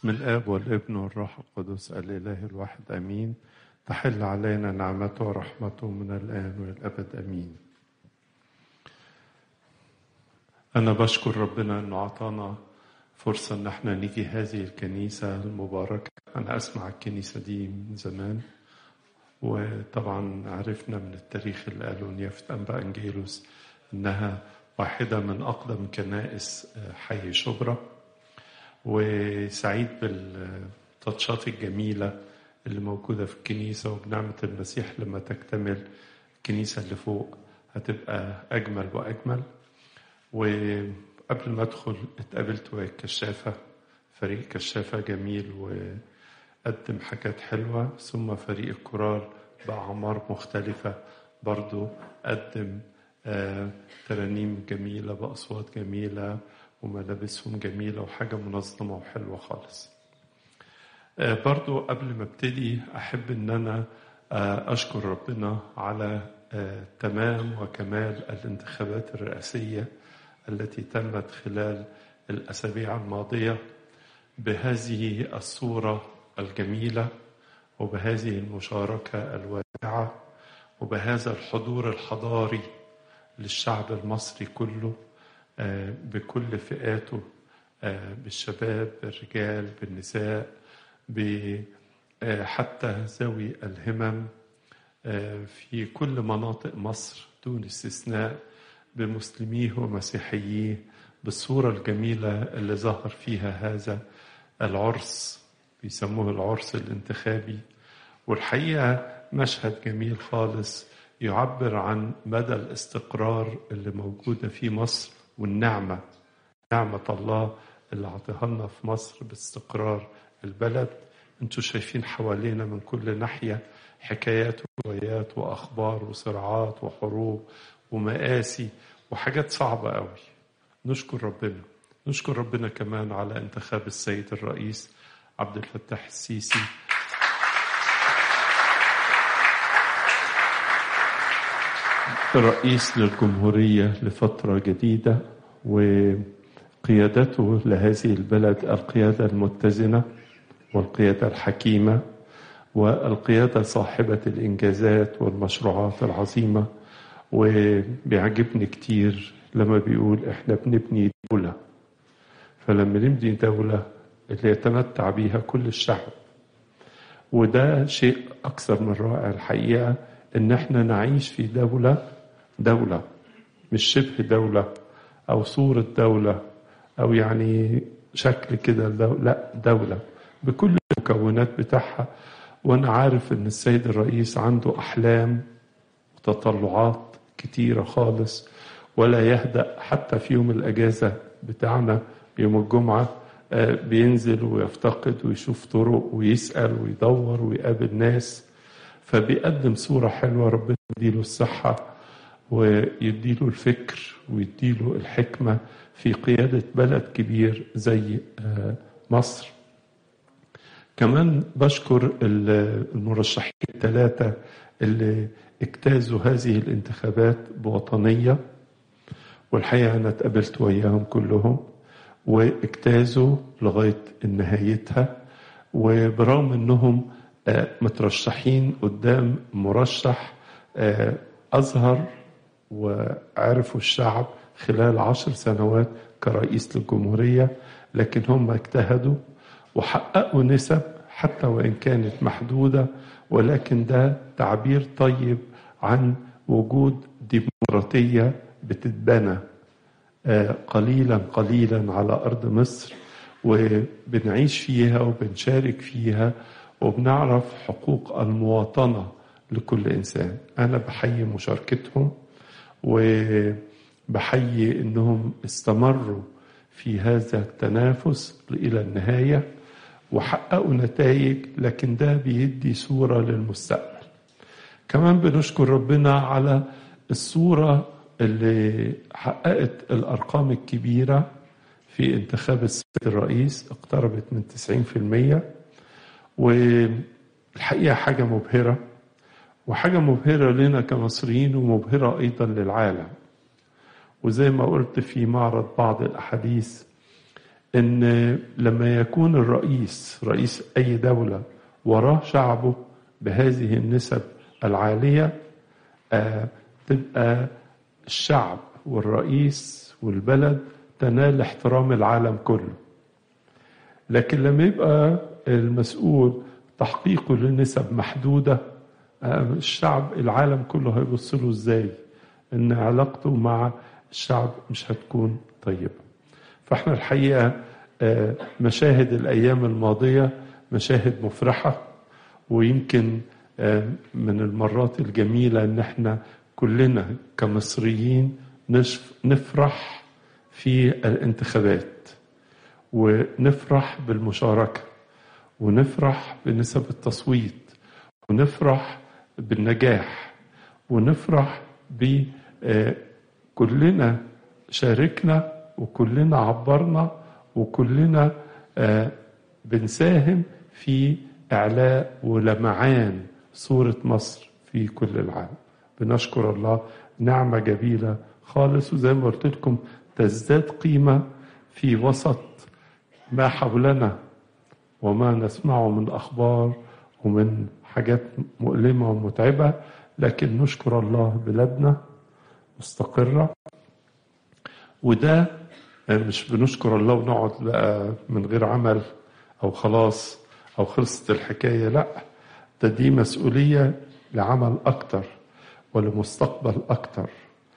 باسم الآب والابن والروح القدس الإله الواحد أمين تحل علينا نعمته ورحمته من الآن والأبد أمين أنا بشكر ربنا أنه أعطانا فرصة أن احنا نيجي هذه الكنيسة المباركة أنا أسمع الكنيسة دي من زمان وطبعا عرفنا من التاريخ اللي قالوا نيافة أنبا أنجيلوس إنها واحدة من أقدم كنائس حي شبرا وسعيد بالتاتشات الجميلة اللي موجودة في الكنيسة وبنعمة المسيح لما تكتمل الكنيسة اللي فوق هتبقى أجمل وأجمل وقبل ما أدخل اتقابلت ويا الكشافة فريق كشافة جميل وقدم حاجات حلوة ثم فريق الكورال بأعمار مختلفة برضو قدم آه ترانيم جميلة بأصوات جميلة وملابسهم جميلة وحاجة منظمة وحلوة خالص آه برضو قبل ما ابتدي أحب أن أنا آه أشكر ربنا على تمام وكمال الانتخابات الرئاسية التي تمت خلال الأسابيع الماضية بهذه الصورة الجميلة وبهذه المشاركة الواسعة وبهذا الحضور الحضاري للشعب المصري كله بكل فئاته بالشباب بالرجال بالنساء حتى ذوي الهمم في كل مناطق مصر دون استثناء بمسلميه ومسيحييه بالصورة الجميلة اللي ظهر فيها هذا العرس بيسموه العرس الانتخابي والحقيقة مشهد جميل خالص يعبر عن مدى الاستقرار اللي موجودة في مصر والنعمة نعمة الله اللي عطيها لنا في مصر باستقرار البلد انتوا شايفين حوالينا من كل ناحية حكايات وروايات وأخبار وصراعات وحروب ومآسي وحاجات صعبة قوي نشكر ربنا نشكر ربنا كمان على انتخاب السيد الرئيس عبد الفتاح السيسي رئيس للجمهورية لفترة جديدة وقيادته لهذه البلد القيادة المتزنة والقيادة الحكيمة والقيادة صاحبة الإنجازات والمشروعات العظيمة وبيعجبني كتير لما بيقول إحنا بنبني دولة فلما نبني دولة اللي يتمتع بيها كل الشعب وده شيء أكثر من رائع الحقيقة إن إحنا نعيش في دولة دولة مش شبه دولة أو صورة دولة أو يعني شكل كده لا دولة بكل المكونات بتاعها وأنا عارف إن السيد الرئيس عنده أحلام وتطلعات كتيرة خالص ولا يهدأ حتى في يوم الأجازة بتاعنا يوم الجمعة بينزل ويفتقد ويشوف طرق ويسأل ويدور ويقابل ناس فبيقدم صورة حلوة ربنا يديله الصحة ويديله الفكر ويديله الحكمة في قيادة بلد كبير زي مصر كمان بشكر المرشحين الثلاثة اللي اجتازوا هذه الانتخابات بوطنية والحقيقة أنا اتقابلت وياهم كلهم واجتازوا لغاية نهايتها وبرغم أنهم مترشحين قدام مرشح أظهر وعرفوا الشعب خلال عشر سنوات كرئيس للجمهورية لكن هم اجتهدوا وحققوا نسب حتى وإن كانت محدودة ولكن ده تعبير طيب عن وجود ديمقراطية بتتبنى قليلا قليلا على أرض مصر وبنعيش فيها وبنشارك فيها وبنعرف حقوق المواطنة لكل إنسان أنا بحيي مشاركتهم وبحيي أنهم استمروا في هذا التنافس إلى النهاية وحققوا نتائج لكن ده بيدي صورة للمستقبل كمان بنشكر ربنا على الصورة اللي حققت الأرقام الكبيرة في انتخاب السيد الرئيس اقتربت من 90% والحقيقة حاجة مبهرة وحاجة مبهرة لنا كمصريين ومبهرة أيضا للعالم وزي ما قلت في معرض بعض الأحاديث ان لما يكون الرئيس رئيس اي دوله وراه شعبه بهذه النسب العاليه آه تبقى الشعب والرئيس والبلد تنال احترام العالم كله لكن لما يبقى المسؤول تحقيقه لنسب محدوده آه الشعب العالم كله هيبص له ازاي ان علاقته مع الشعب مش هتكون طيبه فاحنا الحقيقه مشاهد الايام الماضيه مشاهد مفرحه ويمكن من المرات الجميله ان احنا كلنا كمصريين نفرح في الانتخابات ونفرح بالمشاركه ونفرح بنسب التصويت ونفرح بالنجاح ونفرح ب كلنا شاركنا وكلنا عبرنا وكلنا آه بنساهم في إعلاء ولمعان صورة مصر في كل العالم بنشكر الله نعمة جميلة خالص وزي ما قلت لكم تزداد قيمة في وسط ما حولنا وما نسمعه من أخبار ومن حاجات مؤلمة ومتعبة لكن نشكر الله بلادنا مستقرة وده مش بنشكر الله ونقعد بقى من غير عمل او خلاص او خلصت الحكايه لا ده دي مسؤوليه لعمل اكتر ولمستقبل اكتر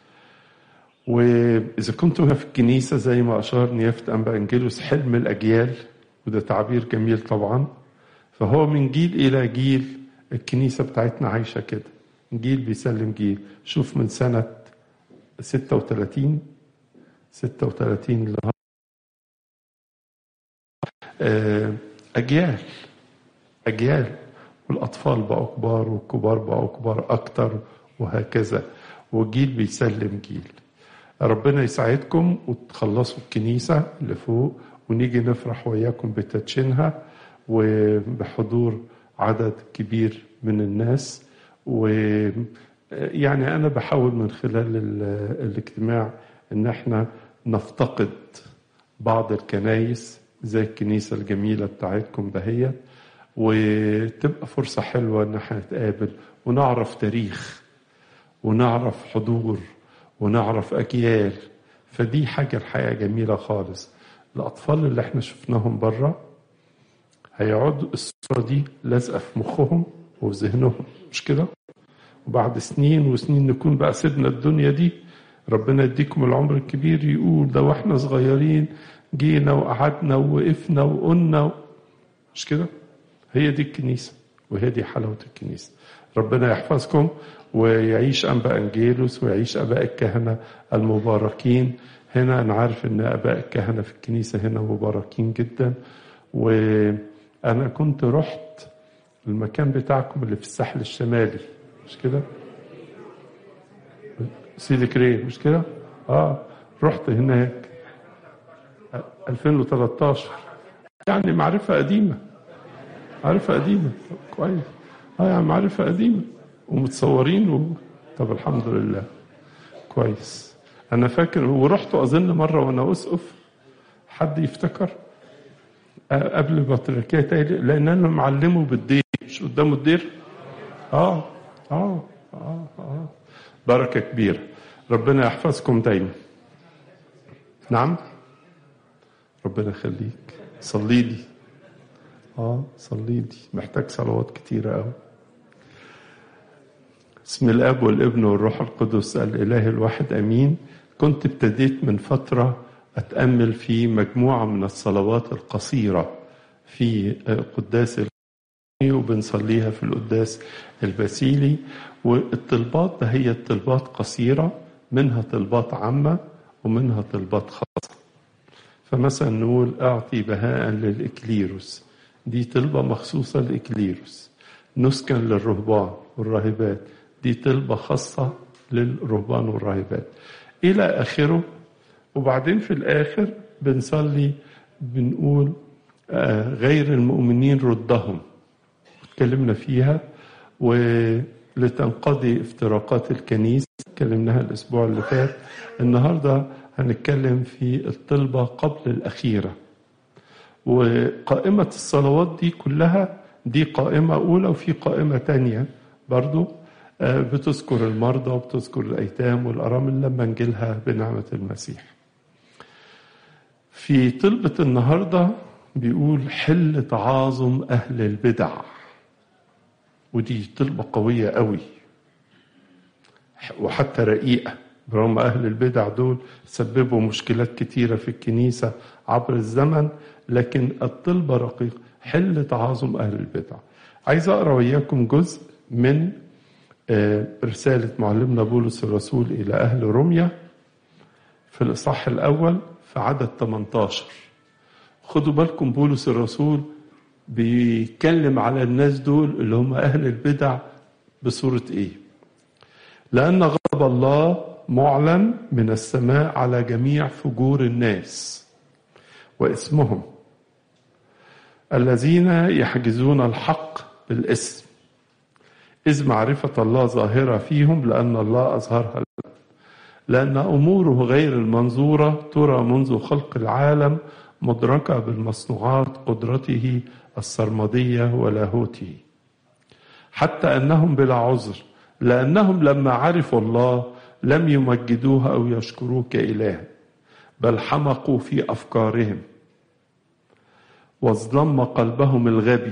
واذا كنتوا هنا في الكنيسه زي ما اشار نيافه انبا انجيلوس حلم الاجيال وده تعبير جميل طبعا فهو من جيل الى جيل الكنيسه بتاعتنا عايشه كده جيل بيسلم جيل شوف من سنه 36 36 أجيال أجيال والأطفال بقوا كبار والكبار بقوا كبار أكتر وهكذا وجيل بيسلم جيل ربنا يساعدكم وتخلصوا الكنيسة اللي فوق ونيجي نفرح وياكم بتدشينها وبحضور عدد كبير من الناس ويعني أنا بحاول من خلال الاجتماع إن احنا نفتقد بعض الكنايس زي الكنيسة الجميلة بتاعتكم دهيت وتبقى فرصة حلوة إن احنا نتقابل ونعرف تاريخ ونعرف حضور ونعرف أجيال فدي حاجة الحقيقة جميلة خالص الأطفال اللي احنا شفناهم بره هيقعدوا الصورة دي لازقة في مخهم وفي ذهنهم مش كده؟ وبعد سنين وسنين نكون بقى سيبنا الدنيا دي ربنا يديكم العمر الكبير يقول ده واحنا صغيرين جينا وقعدنا ووقفنا وقلنا و... مش كده؟ هي دي الكنيسة وهي دي حلاوة الكنيسة ربنا يحفظكم ويعيش أنبا أنجيلوس ويعيش أباء الكهنة المباركين هنا أنا عارف إن أباء الكهنة في الكنيسة هنا مباركين جدا وأنا كنت رحت المكان بتاعكم اللي في الساحل الشمالي مش كده؟ سيدي كريم مش كده؟ اه رحت هناك 2013 يعني معرفة قديمة معرفة قديمة كويس اه يعني معرفة قديمة ومتصورين و... طب الحمد لله كويس انا فاكر ورحت اظن مرة وانا اسقف حد يفتكر آه قبل بطريركية تاني لان انا معلمه بالدير مش قدامه الدير اه اه اه اه بركة كبيرة ربنا يحفظكم دايما نعم ربنا يخليك صلي لي اه صلي لي محتاج صلوات كتيرة قوي بسم الاب والابن والروح القدس الاله الواحد امين كنت ابتديت من فتره اتامل في مجموعه من الصلوات القصيره في قداس وبنصليها في القداس الباسيلي والطلبات ده هي طلبات قصيره منها طلبات عامه ومنها طلبات خاصه فمثلا نقول اعطي بهاء للاكليروس دي طلبه مخصوصه لاكليروس نسكن للرهبان والراهبات دي طلبة خاصة للرهبان والراهبات إلى آخره وبعدين في الآخر بنصلي بنقول آه غير المؤمنين ردهم اتكلمنا فيها ولتنقضي افتراقات الكنيسة اتكلمناها الأسبوع اللي فات النهاردة هنتكلم في الطلبة قبل الأخيرة وقائمة الصلوات دي كلها دي قائمة أولى وفي قائمة تانية برضو بتذكر المرضى وبتذكر الأيتام والأرامل لما نجيلها بنعمة المسيح في طلبة النهاردة بيقول حل تعاظم أهل البدع ودي طلبة قوية قوي وحتى رقيقة برغم أهل البدع دول سببوا مشكلات كتيرة في الكنيسة عبر الزمن لكن الطلبة رقيقة حل تعاظم أهل البدع عايز أقرأ وياكم جزء من رسالة معلمنا بولس الرسول إلى أهل روميا في الإصحاح الأول في عدد 18 خدوا بالكم بولس الرسول بيتكلم على الناس دول اللي هم أهل البدع بصورة إيه لأن غضب الله معلن من السماء على جميع فجور الناس واسمهم الذين يحجزون الحق بالاسم إذ معرفة الله ظاهرة فيهم لأن الله أظهرها لأن أموره غير المنظورة ترى منذ خلق العالم مدركة بالمصنوعات قدرته السرمدية ولاهوته حتى أنهم بلا عذر لأنهم لما عرفوا الله لم يمجدوه أو يشكروه كإله بل حمقوا في أفكارهم واظلم قلبهم الغبي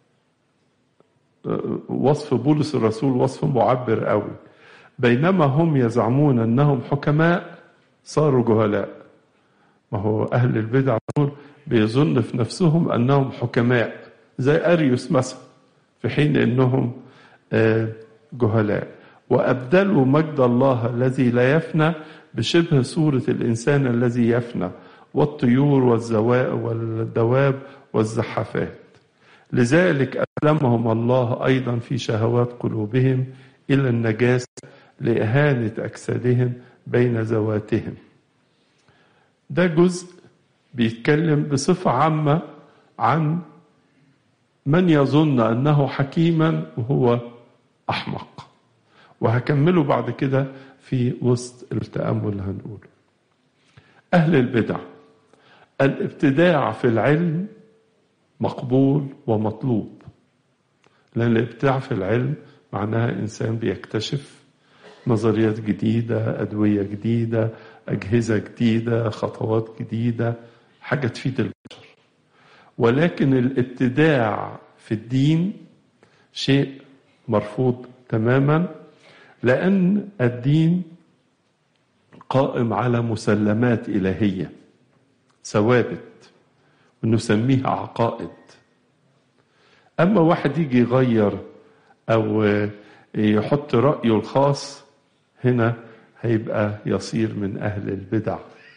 وصف بولس الرسول وصف معبر قوي بينما هم يزعمون انهم حكماء صاروا جهلاء ما هو اهل البدع دول بيظن في نفسهم انهم حكماء زي اريوس مثلا في حين انهم جهلاء وابدلوا مجد الله الذي لا يفنى بشبه صوره الانسان الذي يفنى والطيور والدواب والزحافات لذلك أسلمهم الله أيضا في شهوات قلوبهم إلى النجاسة لإهانة أجسادهم بين ذواتهم ده جزء بيتكلم بصفة عامة عن من يظن أنه حكيما وهو أحمق وهكمله بعد كده في وسط التأمل اللي هنقوله أهل البدع الابتداع في العلم مقبول ومطلوب لأن الابداع في العلم معناها إنسان بيكتشف نظريات جديدة أدوية جديدة أجهزة جديدة خطوات جديدة حاجة تفيد البشر ولكن الابتداع في الدين شيء مرفوض تماما لأن الدين قائم على مسلمات إلهية ثوابت ونسميها عقائد أما واحد يجي يغير أو يحط رأيه الخاص هنا هيبقى يصير من أهل البدع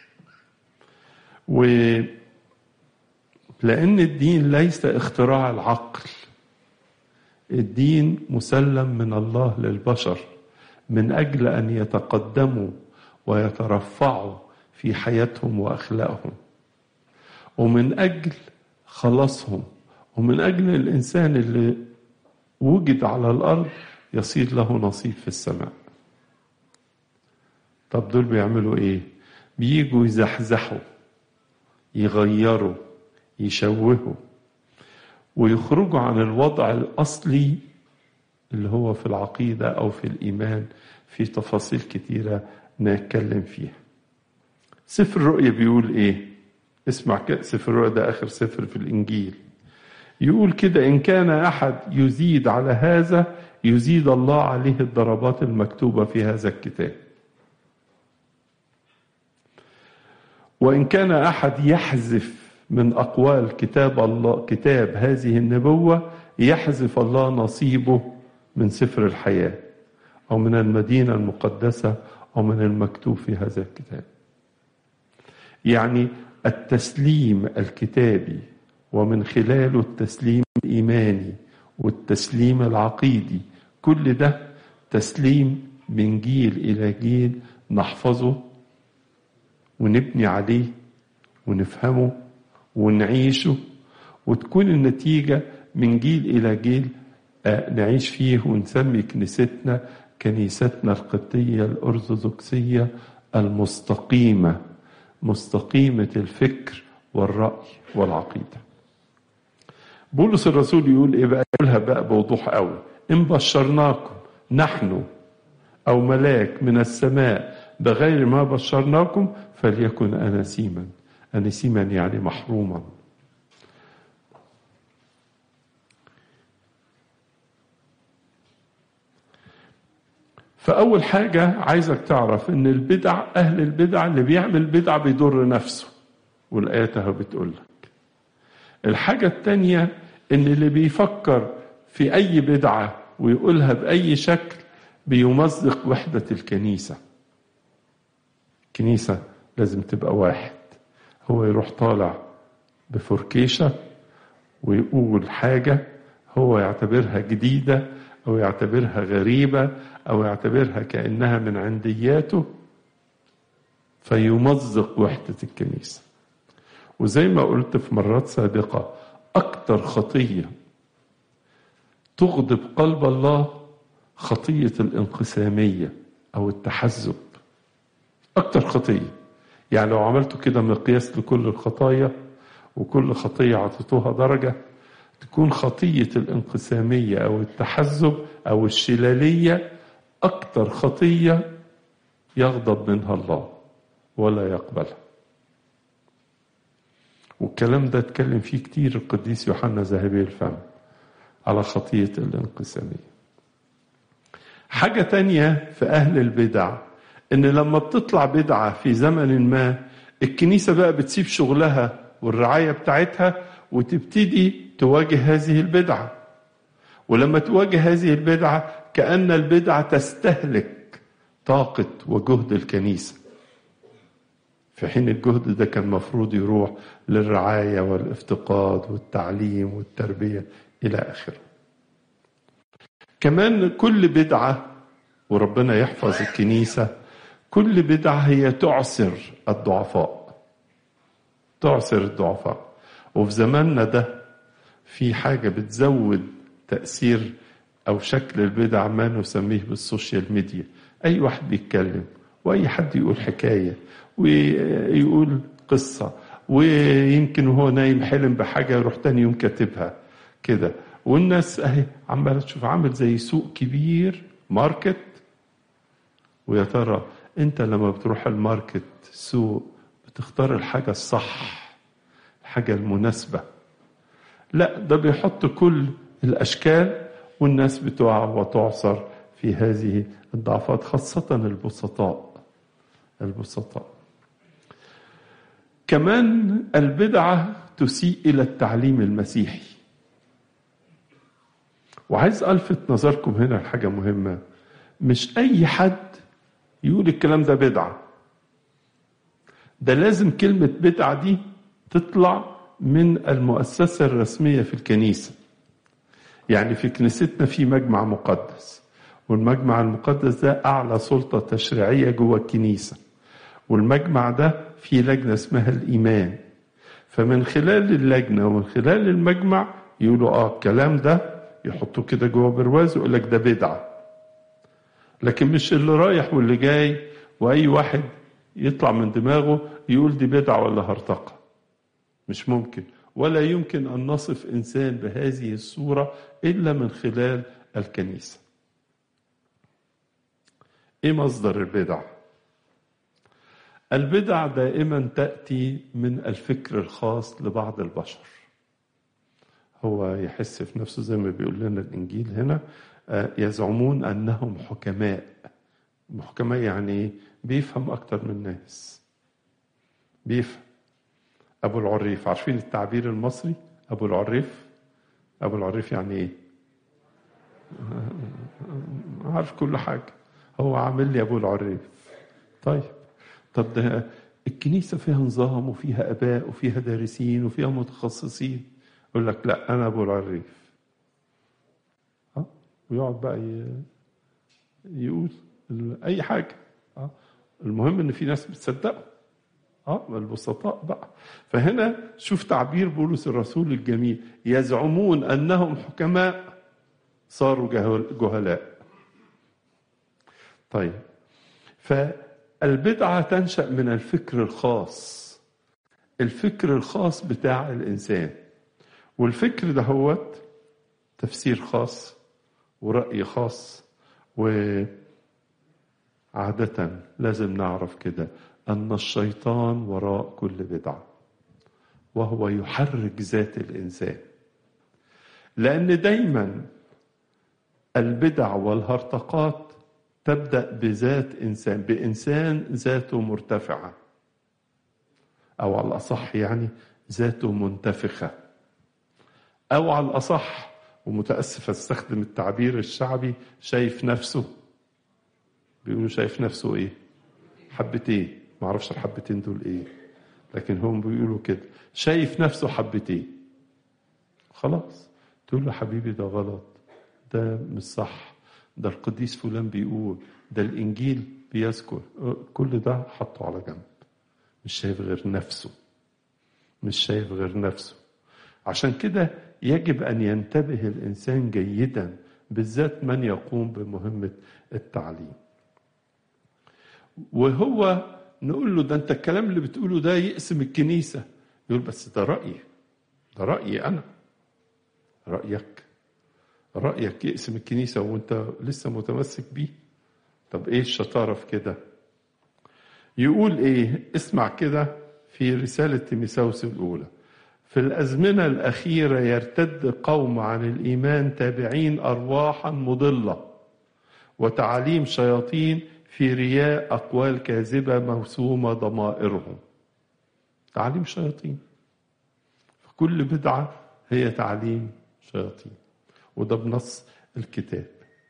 و لأن الدين ليس اختراع العقل الدين مسلم من الله للبشر من أجل أن يتقدموا ويترفعوا في حياتهم وأخلاقهم ومن أجل خلاصهم ومن أجل الإنسان اللي وجد على الأرض يصير له نصيب في السماء طب دول بيعملوا إيه بيجوا يزحزحوا يغيروا يشوهوا ويخرجوا عن الوضع الأصلي اللي هو في العقيدة أو في الإيمان في تفاصيل كتيرة نتكلم فيها سفر الرؤيا بيقول إيه اسمع كده سفر الرؤيا ده آخر سفر في الإنجيل يقول كده إن كان أحد يزيد على هذا يزيد الله عليه الضربات المكتوبة في هذا الكتاب وإن كان أحد يحذف من أقوال كتاب الله كتاب هذه النبوة يحذف الله نصيبه من سفر الحياة أو من المدينة المقدسة أو من المكتوب في هذا الكتاب يعني التسليم الكتابي ومن خلاله التسليم الإيماني والتسليم العقيدي كل ده تسليم من جيل إلى جيل نحفظه ونبني عليه ونفهمه ونعيشه وتكون النتيجة من جيل إلى جيل نعيش فيه ونسمي كنيستنا كنيستنا القبطية الأرثوذكسية المستقيمة مستقيمة الفكر والرأي والعقيدة بولس الرسول يقول ايه بقى يقولها بقى بوضوح قوي ان بشرناكم نحن او ملاك من السماء بغير ما بشرناكم فليكن اناسيما اناسيما يعني محروما فأول حاجة عايزك تعرف إن البدع أهل البدع اللي بيعمل بدع بيضر نفسه والآيات أهو بتقول لك. الحاجة التانية إن اللي بيفكر في أي بدعة ويقولها بأي شكل بيمزق وحدة الكنيسة. الكنيسة لازم تبقى واحد. هو يروح طالع بفركيشة ويقول حاجة هو يعتبرها جديدة أو يعتبرها غريبة أو يعتبرها كأنها من عندياته فيمزق وحدة الكنيسة وزي ما قلت في مرات سابقة أكتر خطية تغضب قلب الله خطية الانقسامية أو التحزب أكتر خطية يعني لو عملتوا كده مقياس لكل الخطايا وكل خطية عطيتوها درجة تكون خطية الانقسامية أو التحزب أو الشلالية أكثر خطية يغضب منها الله ولا يقبلها والكلام ده اتكلم فيه كتير القديس يوحنا ذهبي الفم على خطية الانقسامية حاجة تانية في أهل البدع إن لما بتطلع بدعة في زمن ما الكنيسة بقى بتسيب شغلها والرعاية بتاعتها وتبتدي تواجه هذه البدعة ولما تواجه هذه البدعة كأن البدعة تستهلك طاقة وجهد الكنيسة في حين الجهد ده كان مفروض يروح للرعاية والافتقاد والتعليم والتربية إلى آخره كمان كل بدعة وربنا يحفظ الكنيسة كل بدعة هي تعسر الضعفاء تعسر الضعفاء وفي زماننا ده في حاجة بتزود تأثير أو شكل البدع ما نسميه بالسوشيال ميديا أي واحد بيتكلم وأي حد يقول حكاية ويقول قصة ويمكن وهو نايم حلم بحاجة يروح تاني يوم كاتبها كده والناس أهي عمالة تشوف عامل زي سوق كبير ماركت ويا ترى أنت لما بتروح الماركت سوق بتختار الحاجة الصح الحاجة المناسبة لا ده بيحط كل الأشكال والناس بتقع وتعصر في هذه الضعفات خاصة البسطاء البسطاء كمان البدعة تسيء إلى التعليم المسيحي وعايز ألفت نظركم هنا لحاجة مهمة مش أي حد يقول الكلام ده بدعة ده لازم كلمة بدعة دي تطلع من المؤسسة الرسمية في الكنيسة يعني في كنيستنا في مجمع مقدس والمجمع المقدس ده أعلى سلطة تشريعية جوه الكنيسة والمجمع ده في لجنة اسمها الإيمان فمن خلال اللجنة ومن خلال المجمع يقولوا اه الكلام ده يحطوه كده جوه برواز ويقول لك ده بدعة لكن مش اللي رايح واللي جاي وأي واحد يطلع من دماغه يقول دي بدعة ولا هرطقة مش ممكن ولا يمكن أن نصف إنسان بهذه الصورة إلا من خلال الكنيسة إيه مصدر البدع؟ البدع دائما تأتي من الفكر الخاص لبعض البشر هو يحس في نفسه زي ما بيقول لنا الإنجيل هنا يزعمون أنهم حكماء حكماء يعني بيفهم أكتر من الناس بيفهم أبو العريف عارفين التعبير المصري أبو العريف أبو العريف يعني إيه عارف كل حاجة هو عامل لي أبو العريف طيب طب ده الكنيسة فيها نظام وفيها آباء وفيها دارسين وفيها متخصصين يقول لك لا أنا أبو العريف ها ويقعد بقى يقول أي حاجة ها المهم إن في ناس بتصدقه اه البسطاء بقى فهنا شوف تعبير بولس الرسول الجميل يزعمون انهم حكماء صاروا جهلاء طيب فالبدعه تنشا من الفكر الخاص الفكر الخاص بتاع الإنسان والفكر ده هو تفسير خاص ورأي خاص وعادة لازم نعرف كده أن الشيطان وراء كل بدعة وهو يحرك ذات الإنسان لأن دايما البدع والهرطقات تبدأ بذات إنسان بإنسان ذاته مرتفعة أو على الأصح يعني ذاته منتفخة أو على الأصح ومتأسف أستخدم التعبير الشعبي شايف نفسه بيقولوا شايف نفسه إيه حبتين ما أعرفش الحبتين دول إيه لكن هم بيقولوا كده شايف نفسه حبتين خلاص تقول له حبيبي ده غلط ده مش صح ده القديس فلان بيقول ده الإنجيل بيذكر كل ده حطه على جنب مش شايف غير نفسه مش شايف غير نفسه عشان كده يجب أن ينتبه الإنسان جيدا بالذات من يقوم بمهمة التعليم وهو نقول له ده أنت الكلام اللي بتقوله ده يقسم الكنيسة يقول بس ده رأيي ده رأيي أنا رأيك رأيك يقسم الكنيسة وأنت لسه متمسك بيه طب إيه الشطارة في كده يقول إيه اسمع كده في رسالة تيميساوس الأولى في الأزمنة الأخيرة يرتد قوم عن الإيمان تابعين أرواحا مضلة وتعاليم شياطين في رياء أقوال كاذبة موسومة ضمائرهم تعاليم شياطين فكل بدعة هي تعليم شياطين وده بنص الكتاب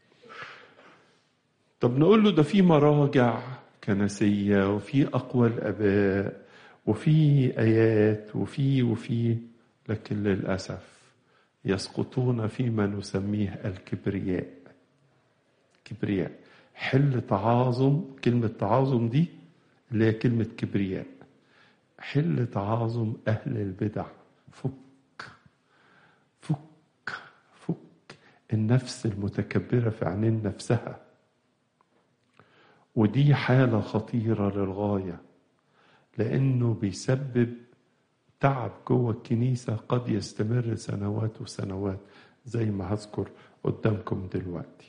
طب نقول له ده في مراجع كنسية وفي أقوال آباء وفي آيات وفي وفي لكن للأسف يسقطون فيما نسميه الكبرياء كبرياء حل تعاظم كلمة تعاظم دي اللي هي كلمة كبرياء حل تعاظم أهل البدع فك فك فك النفس المتكبرة في عينين نفسها ودي حالة خطيرة للغاية لأنه بيسبب تعب جوه الكنيسة قد يستمر سنوات وسنوات زي ما هذكر قدامكم دلوقتي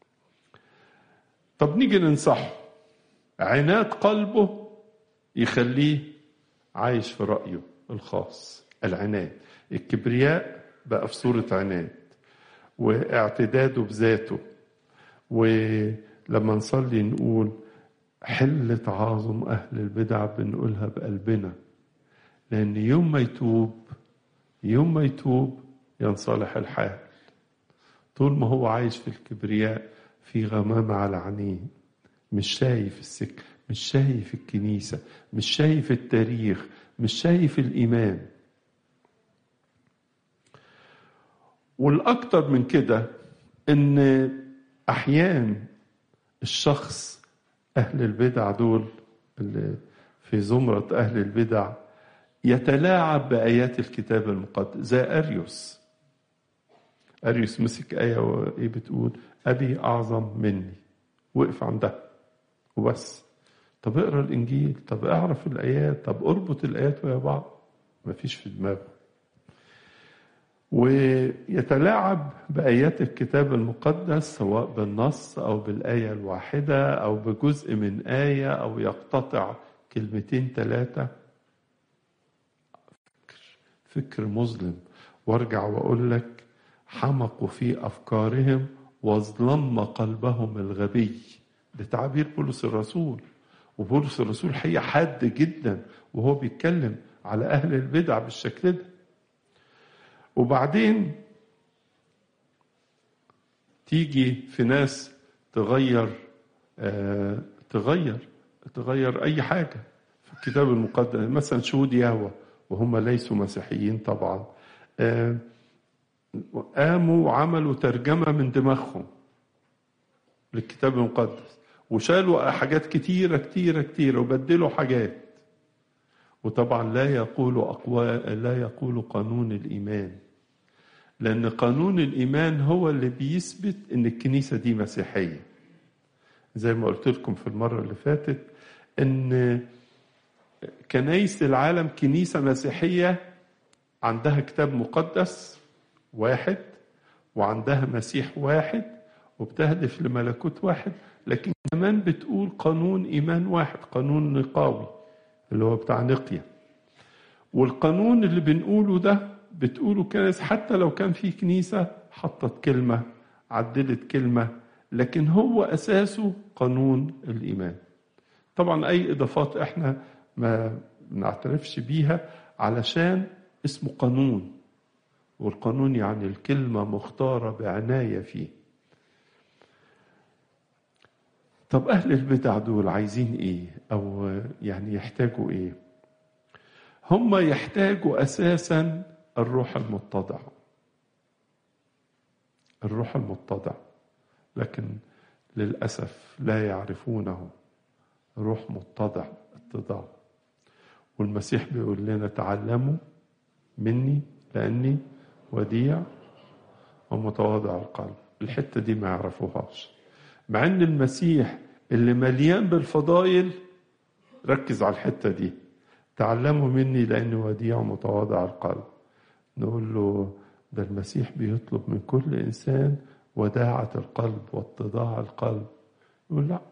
طب نيجي ننصحه عناد قلبه يخليه عايش في رأيه الخاص العناد الكبرياء بقى في صورة عناد واعتداده بذاته ولما نصلي نقول حل تعاظم أهل البدع بنقولها بقلبنا لأن يوم ما يتوب يوم ما يتوب ينصلح الحال طول ما هو عايش في الكبرياء في غمامة على عينيه مش شايف السك مش شايف الكنيسة مش شايف التاريخ مش شايف الإيمان والأكتر من كده إن أحيان الشخص أهل البدع دول اللي في زمرة أهل البدع يتلاعب بآيات الكتاب المقدس زي أريوس أريوس مسك آية وإيه بتقول أبي أعظم مني وقف عندها وبس طب اقرا الإنجيل طب اعرف الآيات طب اربط الآيات ويا بعض مفيش في دماغه ويتلاعب بآيات الكتاب المقدس سواء بالنص أو بالآية الواحدة أو بجزء من آية أو يقتطع كلمتين ثلاثة فكر, فكر مظلم وارجع وأقول لك حمقوا في أفكارهم واظلم قلبهم الغبي ده تعبير بولس الرسول وبولس الرسول حقيقة حاد جدا وهو بيتكلم على أهل البدع بالشكل ده وبعدين تيجي في ناس تغير آه تغير تغير أي حاجة في الكتاب المقدس مثلا شهود يهوى وهم ليسوا مسيحيين طبعا آه قاموا وعملوا ترجمة من دماغهم للكتاب المقدس وشالوا حاجات كتيرة كتيرة كتيرة وبدلوا حاجات وطبعا لا يقول أقوال لا يقول قانون الإيمان لأن قانون الإيمان هو اللي بيثبت إن الكنيسة دي مسيحية زي ما قلت لكم في المرة اللي فاتت إن كنايس العالم كنيسة مسيحية عندها كتاب مقدس واحد وعندها مسيح واحد وبتهدف لملكوت واحد لكن كمان بتقول قانون إيمان واحد قانون نقاوي اللي هو بتاع نقية والقانون اللي بنقوله ده بتقوله كناس حتى لو كان في كنيسة حطت كلمة عدلت كلمة لكن هو أساسه قانون الإيمان طبعا أي إضافات إحنا ما بنعترفش بيها علشان اسمه قانون والقانون يعني الكلمة مختارة بعناية فيه طب أهل البدع دول عايزين إيه أو يعني يحتاجوا إيه هم يحتاجوا أساسا الروح المتضع الروح المتضع لكن للأسف لا يعرفونه روح متضع اتضاع والمسيح بيقول لنا تعلموا مني لأني وديع ومتواضع القلب الحتة دي ما يعرفوهاش مع ان المسيح اللي مليان بالفضائل ركز على الحتة دي تعلموا مني لأني وديع ومتواضع القلب نقول له ده المسيح بيطلب من كل إنسان وداعة القلب واتضاع القلب يقول لا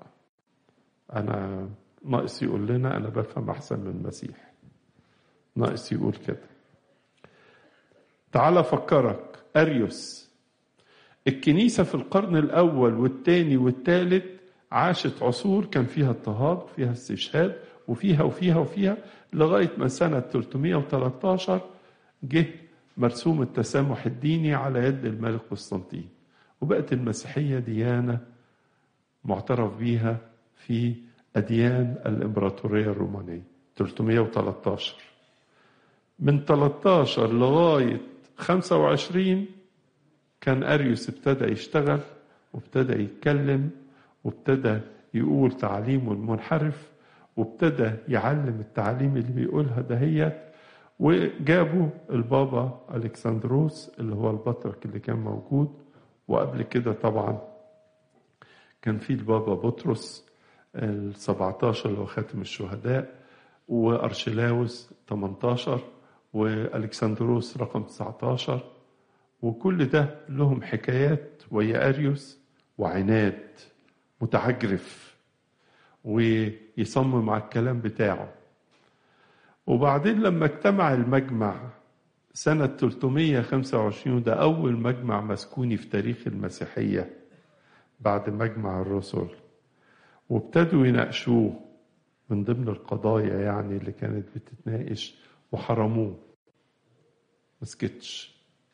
أنا ناقص يقول لنا أنا بفهم أحسن من المسيح ناقص يقول كده تعال أفكرك أريوس الكنيسة في القرن الأول والثاني والثالث عاشت عصور كان فيها اضطهاد فيها استشهاد وفيها وفيها وفيها لغاية ما سنة 313 جه مرسوم التسامح الديني على يد الملك قسطنطين وبقت المسيحية ديانة معترف بيها في أديان الإمبراطورية الرومانية 313 من 13 لغاية 25 كان أريوس ابتدى يشتغل وابتدى يتكلم وابتدى يقول تعليمه المنحرف وابتدى يعلم التعليم اللي بيقولها دهيت وجابوا البابا الكسندروس اللي هو البطرك اللي كان موجود وقبل كده طبعا كان في البابا بطرس ال 17 اللي هو خاتم الشهداء وارشلاوس 18 والكسندروس رقم 19 وكل ده لهم حكايات ويا اريوس وعناد متعجرف ويصمم على الكلام بتاعه وبعدين لما اجتمع المجمع سنة 325 ده أول مجمع مسكوني في تاريخ المسيحية بعد مجمع الرسل وابتدوا يناقشوه من ضمن القضايا يعني اللي كانت بتتناقش وحرموه مسكتش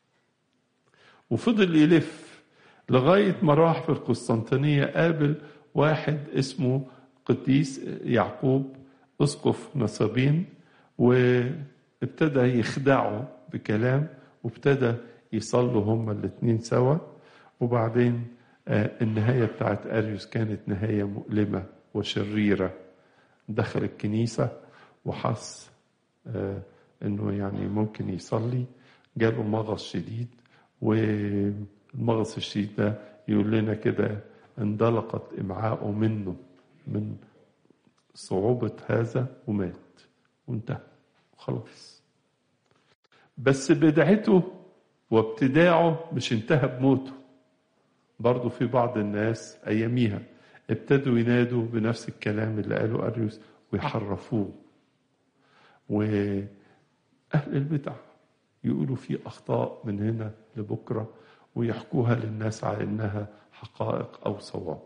وفضل يلف لغاية ما راح في القسطنطينية قابل واحد اسمه قديس يعقوب أسقف نصابين وابتدى يخدعه بكلام وابتدى يصلوا هما الاثنين سوا وبعدين النهاية بتاعت أريوس كانت نهاية مؤلمة وشريرة دخل الكنيسة وحس انه يعني ممكن يصلي جاله مغص شديد والمغص الشديد ده يقول لنا كده اندلقت امعاءه منه من صعوبة هذا ومات وانتهى خلاص بس بدعته وابتداعه مش انتهى بموته برضه في بعض الناس اياميها ابتدوا ينادوا بنفس الكلام اللي قاله اريوس ويحرفوه واهل البدع يقولوا في اخطاء من هنا لبكره ويحكوها للناس على انها حقائق او صواب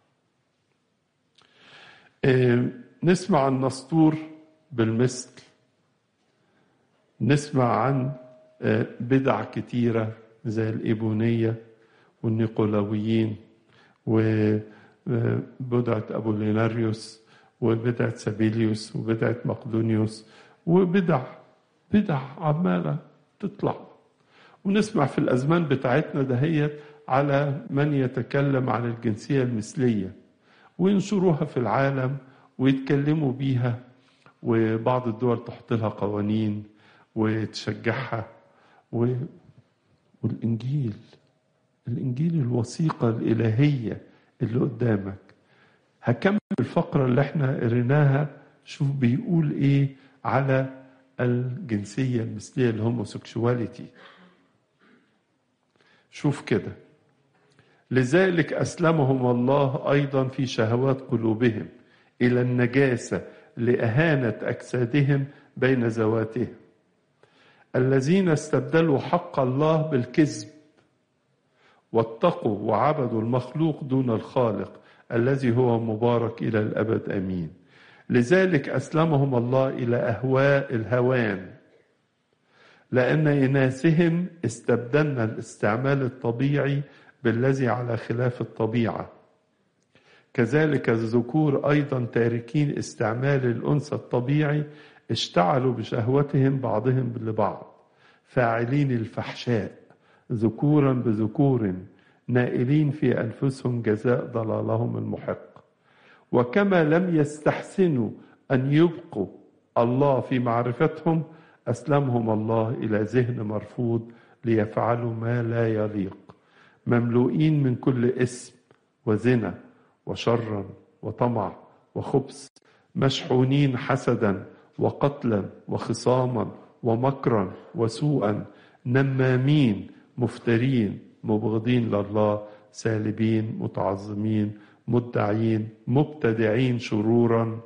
نسمع عن نسطور بالمثل نسمع عن بدع كتيرة زي الإيبونية والنيقولاويين وبدعة أبوليناريوس وبدعة سابيليوس وبدعة مقدونيوس وبدع بدع عمالة تطلع ونسمع في الأزمان بتاعتنا دهيت على من يتكلم عن الجنسية المثلية وينشروها في العالم ويتكلموا بيها وبعض الدول تحط لها قوانين وتشجعها و... والإنجيل الإنجيل الوثيقة الإلهية اللي قدامك هكمل الفقرة اللي احنا قريناها شوف بيقول ايه على الجنسية المثلية الهوموسيكشواليتي شوف كده لذلك أسلمهم الله أيضا في شهوات قلوبهم إلى النجاسة لأهانة أجسادهم بين ذواتهم الذين استبدلوا حق الله بالكذب واتقوا وعبدوا المخلوق دون الخالق الذي هو مبارك إلى الأبد أمين لذلك أسلمهم الله إلى أهواء الهوان لأن إناثهم استبدلنا الاستعمال الطبيعي بالذي على خلاف الطبيعة كذلك الذكور أيضا تاركين استعمال الأنثى الطبيعي اشتعلوا بشهوتهم بعضهم لبعض فاعلين الفحشاء ذكورا بذكور نائلين في أنفسهم جزاء ضلالهم المحق وكما لم يستحسنوا أن يبقوا الله في معرفتهم أسلمهم الله إلى ذهن مرفوض ليفعلوا ما لا يليق مملوئين من كل اسم وزنا وشرا وطمع وخبث مشحونين حسدا وقتلا وخصاما ومكرا وسوءا نمامين مفترين مبغضين لله سالبين متعظمين مدعين مبتدعين شرورا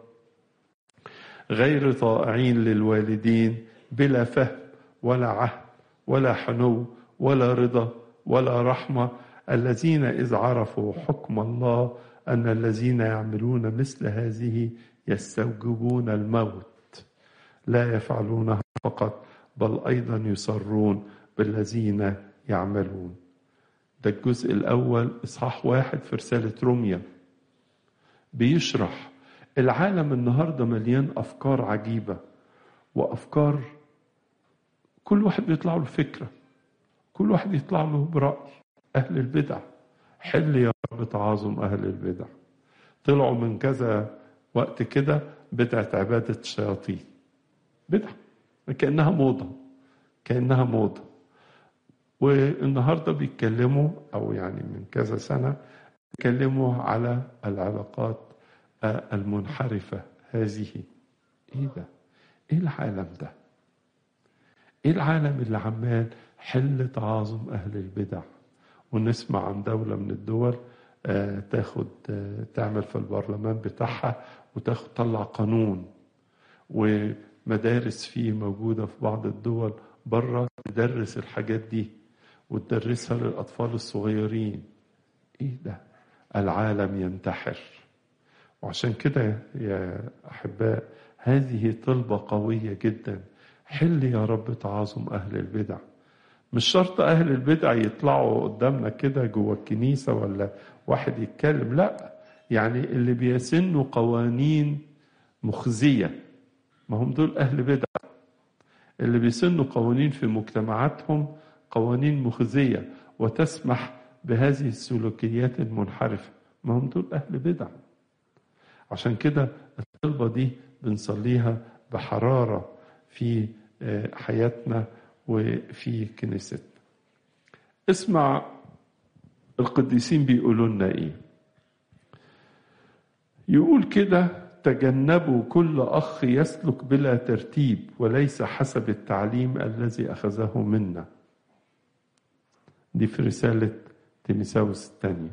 غير طائعين للوالدين بلا فهم ولا عهد ولا حنو ولا رضا ولا رحمه الذين اذ عرفوا حكم الله ان الذين يعملون مثل هذه يستوجبون الموت لا يفعلونها فقط بل ايضا يصرون بالذين يعملون ده الجزء الاول اصحاح واحد في رساله روميا بيشرح العالم النهارده مليان افكار عجيبه وافكار كل واحد بيطلع له فكره كل واحد يطلع له براي اهل البدع حل يا رب تعاظم اهل البدع طلعوا من كذا وقت كده بدعه عباده الشياطين بدعه كانها موضه كانها موضه والنهارده بيتكلموا او يعني من كذا سنه بيتكلموا على العلاقات المنحرفه هذه ايه ده؟ ايه العالم ده؟ ايه العالم اللي عمال حل تعاظم اهل البدع ونسمع عن دوله من الدول آه تاخد آه تعمل في البرلمان بتاعها وتاخد تطلع قانون ومدارس فيه موجوده في بعض الدول بره تدرس الحاجات دي وتدرسها للاطفال الصغيرين ايه ده العالم ينتحر وعشان كده يا احباء هذه طلبه قويه جدا حل يا رب تعاظم اهل البدع مش شرط اهل البدع يطلعوا قدامنا كده جوه الكنيسه ولا واحد يتكلم لا يعني اللي بيسنوا قوانين مخزيه ما هم دول اهل بدع اللي بيسنوا قوانين في مجتمعاتهم قوانين مخزيه وتسمح بهذه السلوكيات المنحرفه ما هم دول اهل بدع عشان كده الطلبه دي بنصليها بحراره في حياتنا وفي كنيستنا اسمع القديسين بيقولوا لنا ايه يقول كده تجنبوا كل اخ يسلك بلا ترتيب وليس حسب التعليم الذي اخذه منا دي في رساله تيمساوس الثانيه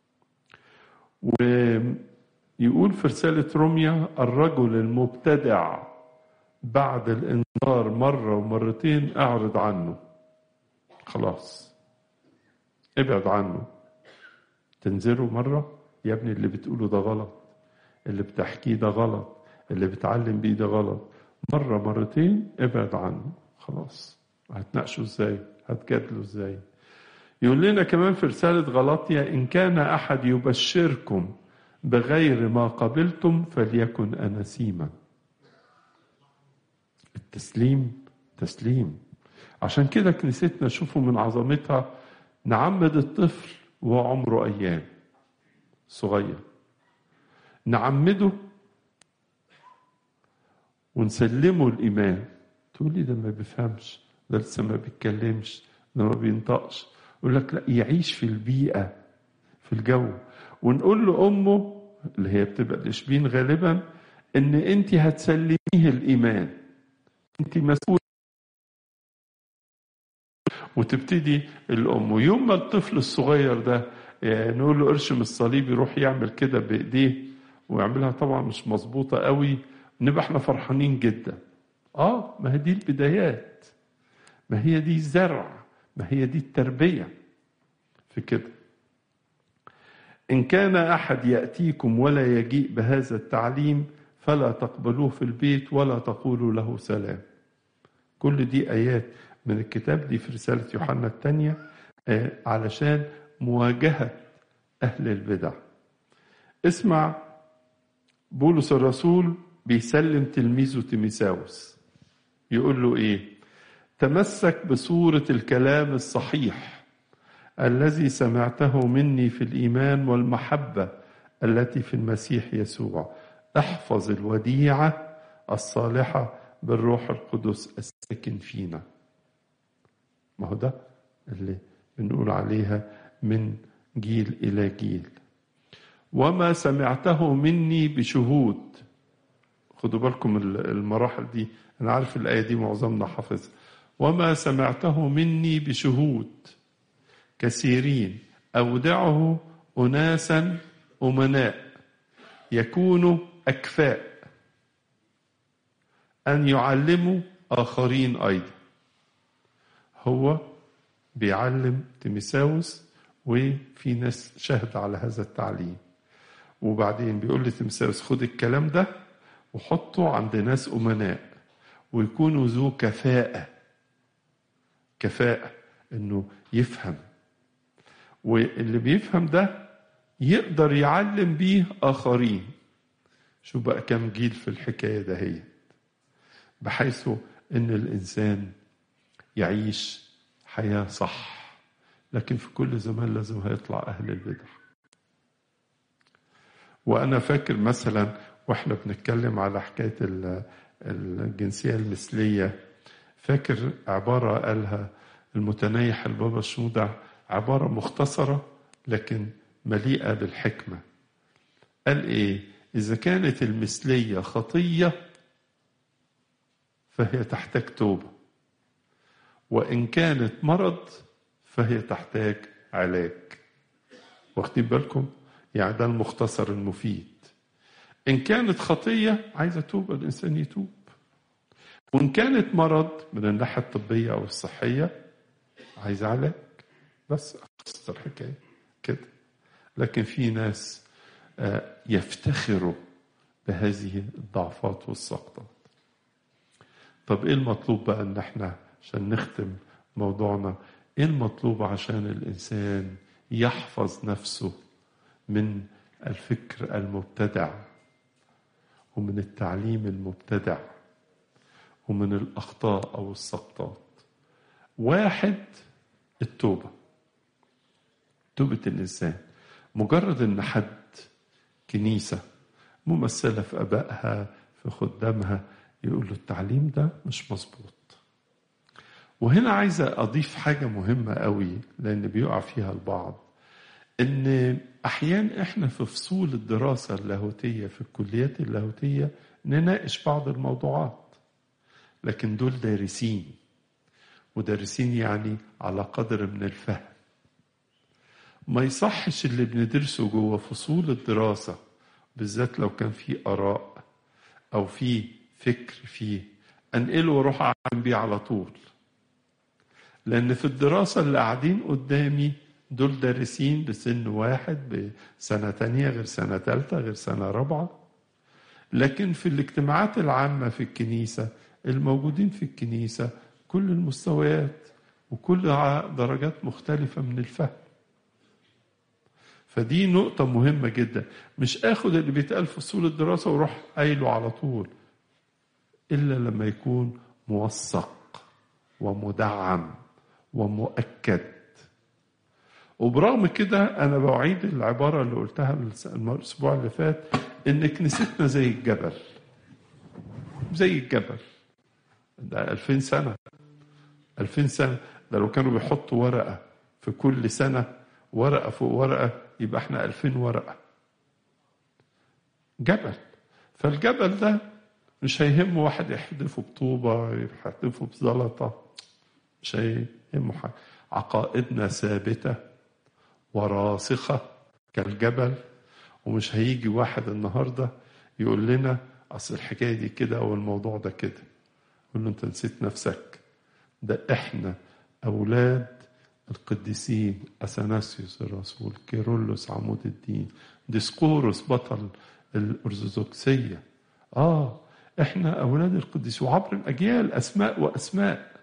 ويقول في رساله روميا الرجل المبتدع بعد الانذار مرة ومرتين اعرض عنه خلاص ابعد عنه تنذره مرة يا ابني اللي بتقوله ده غلط اللي بتحكيه ده غلط اللي بتعلم بيه ده غلط مرة مرتين ابعد عنه خلاص هتناقشه ازاي هتجادله ازاي يقول لنا كمان في رسالة غلطية إن كان أحد يبشركم بغير ما قبلتم فليكن أنسيما التسليم تسليم عشان كده كنيستنا شوفوا من عظمتها نعمد الطفل وهو عمره ايام صغير نعمده ونسلمه الايمان تقول لي ده ما بيفهمش ده لسه ما بيتكلمش ده ما بينطقش يقول لك لا يعيش في البيئه في الجو ونقول له امه اللي هي بتبقى الاشبين غالبا ان انت هتسلميه الايمان انت مسؤول وتبتدي الام ويوم ما الطفل الصغير ده يعني نقول له ارشم الصليب يروح يعمل كده بايديه ويعملها طبعا مش مظبوطه قوي نبقى احنا فرحانين جدا اه ما هي دي البدايات ما هي دي الزرع ما هي دي التربيه في كده ان كان احد ياتيكم ولا يجيء بهذا التعليم فلا تقبلوه في البيت ولا تقولوا له سلام كل دي ايات من الكتاب دي في رساله يوحنا الثانيه علشان مواجهه اهل البدع اسمع بولس الرسول بيسلم تلميذه تيميساوس يقول له ايه تمسك بصوره الكلام الصحيح الذي سمعته مني في الايمان والمحبه التي في المسيح يسوع احفظ الوديعه الصالحه بالروح القدس الساكن فينا ما هو ده اللي بنقول عليها من جيل الى جيل وما سمعته مني بشهود خدوا بالكم المراحل دي انا عارف الايه دي معظمنا حافظها وما سمعته مني بشهود كثيرين اودعه اناسا امناء يكونوا اكفاء ان يعلموا اخرين ايضا هو بيعلم تيميساوس وفي ناس شهد على هذا التعليم وبعدين بيقول لتيمساوس خد الكلام ده وحطه عند ناس أمناء ويكونوا ذو كفاءة كفاءة إنه يفهم واللي بيفهم ده يقدر يعلم بيه آخرين شو بقى كم جيل في الحكاية دهيت بحيث إن الإنسان يعيش حياة صح لكن في كل زمان لازم هيطلع أهل البدع وأنا فاكر مثلا وإحنا بنتكلم على حكاية الجنسية المثلية فاكر عبارة قالها المتنيح البابا شنودع عبارة مختصرة لكن مليئة بالحكمة قال إيه إذا كانت المثلية خطية فهي تحتاج توبة وإن كانت مرض فهي تحتاج علاج واخدين بالكم يعني ده المختصر المفيد إن كانت خطية عايزة توبة الإنسان يتوب وإن كانت مرض من الناحية الطبية أو الصحية عايز علاج بس أختصر الحكاية كده لكن في ناس يفتخروا بهذه الضعفات والسقطات طب ايه المطلوب بقى ان احنا عشان نختم موضوعنا ايه المطلوب عشان الانسان يحفظ نفسه من الفكر المبتدع ومن التعليم المبتدع ومن الاخطاء او السقطات واحد التوبه توبه الانسان مجرد ان حد كنيسه ممثله في ابائها في خدامها يقول له التعليم ده مش مظبوط وهنا عايزة أضيف حاجة مهمة قوي لأن بيقع فيها البعض إن أحيانا إحنا في فصول الدراسة اللاهوتية في الكليات اللاهوتية نناقش بعض الموضوعات لكن دول دارسين ودارسين يعني على قدر من الفهم ما يصحش اللي بندرسه جوه فصول الدراسة بالذات لو كان في آراء أو في فكر فيه أنقله وأروح أعلم بيه على طول لأن في الدراسة اللي قاعدين قدامي دول دارسين بسن واحد بسنة تانية غير سنة تالتة غير سنة رابعة لكن في الاجتماعات العامة في الكنيسة الموجودين في الكنيسة كل المستويات وكل درجات مختلفة من الفهم فدي نقطة مهمة جدا مش اخد اللي بيتقال في فصول الدراسة واروح قايله على طول إلا لما يكون موثق ومدعم ومؤكد وبرغم كده أنا بعيد العبارة اللي قلتها الأسبوع اللي فات إن كنيستنا زي الجبل زي الجبل ده ألفين سنة ألفين سنة ده لو كانوا بيحطوا ورقة في كل سنة ورقة فوق ورقة يبقى احنا ألفين ورقة جبل فالجبل ده مش هيهمه واحد يحدفه بطوبة يحدفه بزلطة مش هيهمه حاجة عقائدنا ثابتة وراسخة كالجبل ومش هيجي واحد النهاردة يقول لنا أصل الحكاية دي كده أو الموضوع ده كده يقول له أنت نسيت نفسك ده إحنا أولاد القديسين أثناسيوس الرسول كيرلس عمود الدين ديسقورس بطل الأرثوذكسية آه إحنا أولاد القديس وعبر الأجيال أسماء وأسماء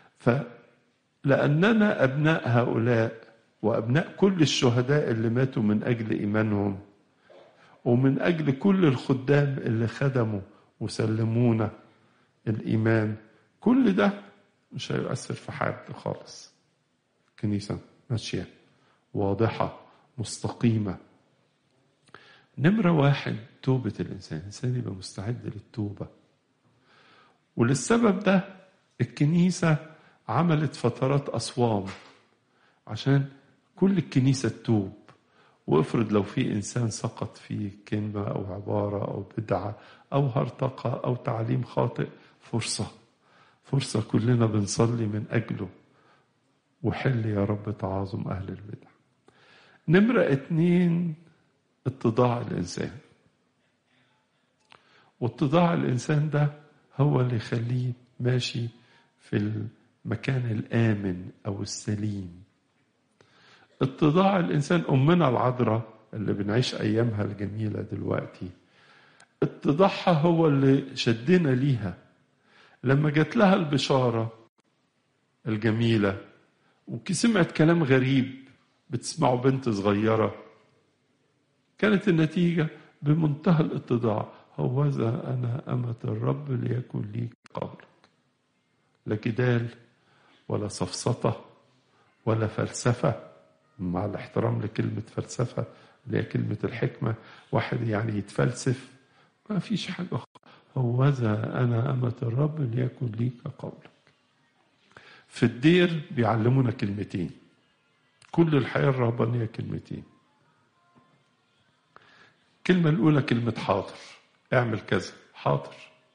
فلأننا أبناء هؤلاء وأبناء كل الشهداء اللي ماتوا من أجل إيمانهم ومن أجل كل الخدام اللي خدموا وسلمونا الإيمان كل ده مش هيؤثر في حد خالص الكنيسة ماشية واضحة مستقيمة نمرة واحد توبة الإنسان الإنسان يبقى مستعد للتوبة وللسبب ده الكنيسة عملت فترات أصوام عشان كل الكنيسة تتوب وافرض لو في إنسان سقط في كلمة أو عبارة أو بدعة أو هرطقة أو تعليم خاطئ فرصة فرصة كلنا بنصلي من أجله وحل يا رب تعاظم أهل البدع نمرة اتنين اتضاع الإنسان واتضاع الإنسان ده هو اللي يخليه ماشي في المكان الآمن أو السليم اتضاع الإنسان أمنا العذراء اللي بنعيش أيامها الجميلة دلوقتي اتضاعها هو اللي شدنا ليها لما جات لها البشارة الجميلة وسمعت كلام غريب بتسمعه بنت صغيرة كانت النتيجة بمنتهى الاتضاع هوذا أنا أمة الرب ليكن لي قولك لا جدال ولا سفسطة ولا فلسفة مع الاحترام لكلمة فلسفة اللي هي كلمة الحكمة واحد يعني يتفلسف ما فيش حاجة هوذا أنا أمة الرب ليكن لي قولك في الدير بيعلمونا كلمتين كل الحياة الرهبانية كلمتين الكلمة الأولى كلمة حاضر اعمل كذا حاضر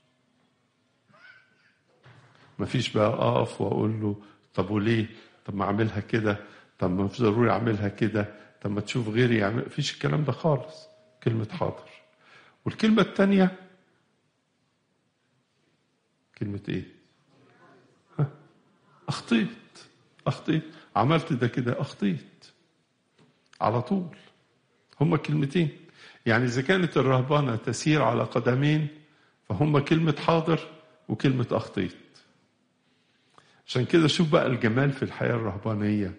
مفيش بقى أقف وأقول له طب وليه طب ما أعملها كده طب ما مش ضروري أعملها كده طب ما تشوف غيري يعمل مفيش الكلام ده خالص كلمة حاضر والكلمة الثانية كلمة إيه؟ ها؟ أخطيت أخطيت عملت ده كده أخطيت على طول هما كلمتين يعني إذا كانت الرهبانة تسير على قدمين فهم كلمة حاضر وكلمة أخطيت عشان كده شوف بقى الجمال في الحياة الرهبانية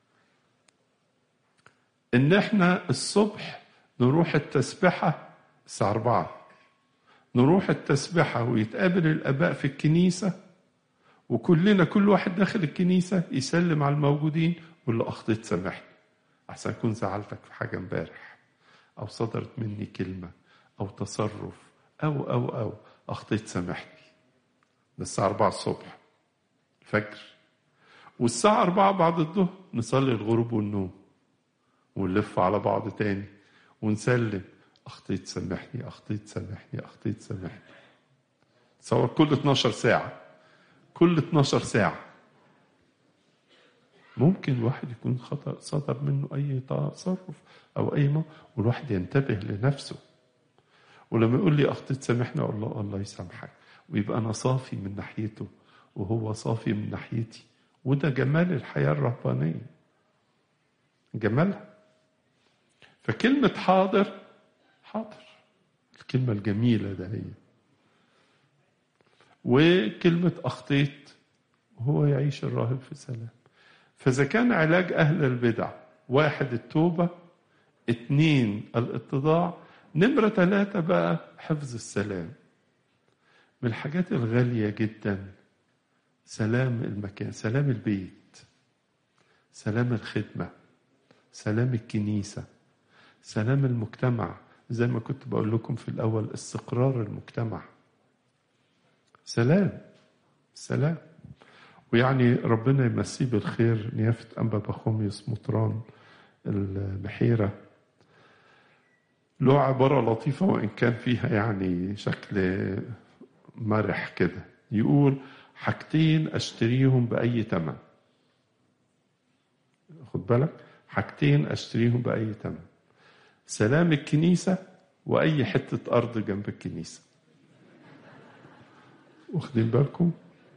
إن إحنا الصبح نروح التسبحة الساعة أربعة نروح التسبحة ويتقابل الآباء في الكنيسة وكلنا كل واحد داخل الكنيسة يسلم على الموجودين ويقول له أخطيت سامحني أحسن أكون زعلتك في حاجة امبارح أو صدرت مني كلمة أو تصرف أو أو أو أخطيت سامحني ده الساعة 4 الصبح الفجر والساعة 4 بعد الظهر نصلي الغروب والنوم ونلف على بعض تاني ونسلم أخطيت سامحني أخطيت سامحني أخطيت سامحني تصور كل 12 ساعة كل 12 ساعة ممكن الواحد يكون خطأ صدر منه أي تصرف أو أي ما والواحد ينتبه لنفسه ولما يقول لي أخطيت سامحني أقول له الله يسامحك ويبقى أنا صافي من ناحيته وهو صافي من ناحيتي وده جمال الحياة الرهبانية جمالها فكلمة حاضر حاضر الكلمة الجميلة ده هي وكلمة أخطيت وهو يعيش الراهب في سلام فإذا كان علاج أهل البدع واحد التوبة اتنين الاتضاع نمرة ثلاثة بقى حفظ السلام من الحاجات الغالية جدا سلام المكان سلام البيت سلام الخدمة سلام الكنيسة سلام المجتمع زي ما كنت بقول لكم في الأول استقرار المجتمع سلام سلام ويعني ربنا يمسيه بالخير نيافة أنبا بخوميوس مطران البحيرة له عبارة لطيفة وإن كان فيها يعني شكل مرح كده يقول حاجتين أشتريهم بأي تمن خد بالك حاجتين أشتريهم بأي تمن سلام الكنيسة وأي حتة أرض جنب الكنيسة واخدين بالكم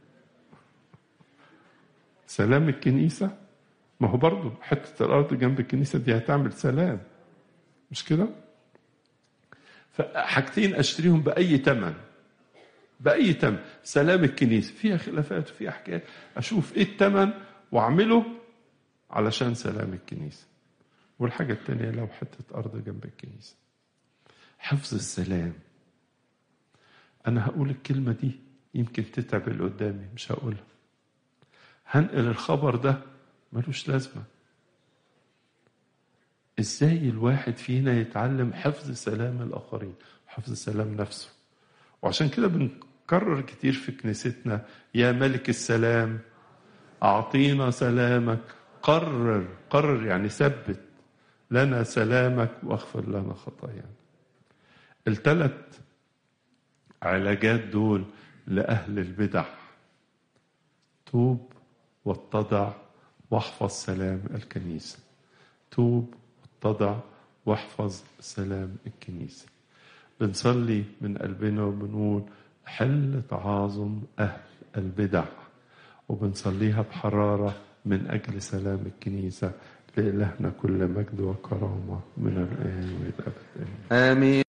سلام الكنيسة ما هو برضه حتة الأرض جنب الكنيسة دي هتعمل سلام مش كده؟ فحاجتين أشتريهم بأي تمن بأي تمن سلام الكنيسة فيها خلافات وفيها حكايات أشوف إيه التمن وأعمله علشان سلام الكنيسة والحاجة التانية لو حتة أرض جنب الكنيسة حفظ السلام أنا هقول الكلمة دي يمكن تتعب اللي قدامي مش هقولها هنقل الخبر ده ملوش لازمة ازاي الواحد فينا يتعلم حفظ سلام الآخرين حفظ سلام نفسه وعشان كده بنكرر كتير في كنيستنا يا ملك السلام أعطينا سلامك قرر قرر يعني ثبت لنا سلامك واغفر لنا خطايانا الثلاث علاجات دول لأهل البدع توب واتضع واحفظ سلام الكنيسة توب واتضع واحفظ سلام الكنيسة بنصلي من قلبنا وبنقول حل تعاظم أهل البدع وبنصليها بحرارة من أجل سلام الكنيسة لإلهنا كل مجد وكرامة من الآن والأبد آمين